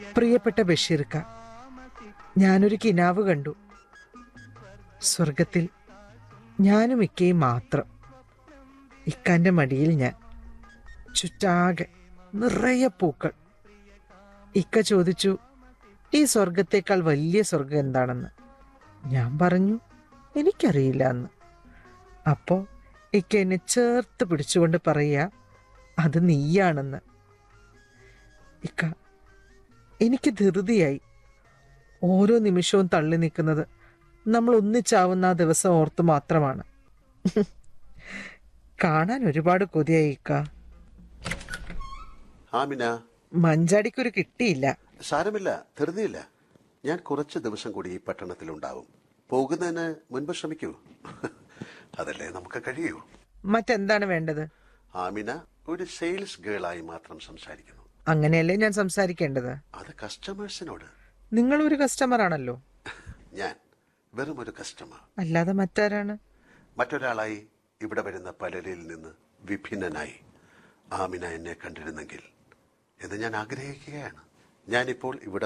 പ്രിയപ്പെട്ട ബഷീർക്ക ഞാനൊരു കിനാവ് കണ്ടു സ്വർഗത്തിൽ ഞാനും ഇക്കയും മാത്രം ഇക്കാന്റെ മടിയിൽ ഞാൻ ചുറ്റാകെ നിറയെ പൂക്കൾ ഇക്ക ചോദിച്ചു ഈ സ്വർഗത്തേക്കാൾ വലിയ സ്വർഗം എന്താണെന്ന് ഞാൻ പറഞ്ഞു എനിക്കറിയില്ല എന്ന് അപ്പോ ഇക്ക എന്നെ ചേർത്ത് പിടിച്ചുകൊണ്ട് പറയുക അത് നീയാണെന്ന് ഇക്ക എനിക്ക് ധൃതിയായി ഓരോ നിമിഷവും തള്ളി നിൽക്കുന്നത് നമ്മൾ ഒന്നിച്ചാവുന്ന ആ ദിവസം ഓർത്ത് മാത്രമാണ് കാണാൻ ഒരുപാട് കൊതിയായി ഇക്ക ആമിന മഞ്ചാടിക്കൊരു കിട്ടിയില്ല സാരമില്ല ധൃതിയില്ല ഞാൻ കുറച്ച് ദിവസം കൂടി ഈ പട്ടണത്തിലുണ്ടാവും പോകുന്നതിന് മുൻപ് ശ്രമിക്കൂ അതല്ലേ നമുക്ക് കഴിയൂ മറ്റെന്താണ് വേണ്ടത് ആമിന ഒരു സെയിൽസ് ഗേളായി മാത്രം സംസാരിക്കുന്നു അങ്ങനെയല്ലേ ഞാൻ സംസാരിക്കേണ്ടത് അത് കസ്റ്റമേഴ്സിനോട് നിങ്ങൾ ഒരു കസ്റ്റമർ ആണല്ലോ ഞാൻ വെറും ഒരു കസ്റ്റമർ അല്ലാതെ മറ്റാരാണ് മറ്റൊരാളായി ഇവിടെ വരുന്ന പലരിൽ നിന്ന് വിഭിന്നനായി ആമിന എന്നെ കണ്ടിരുന്നെങ്കിൽ എന്ന് ഞാൻ ആഗ്രഹിക്കുകയാണ് ഞാനിപ്പോൾ ഇവിടെ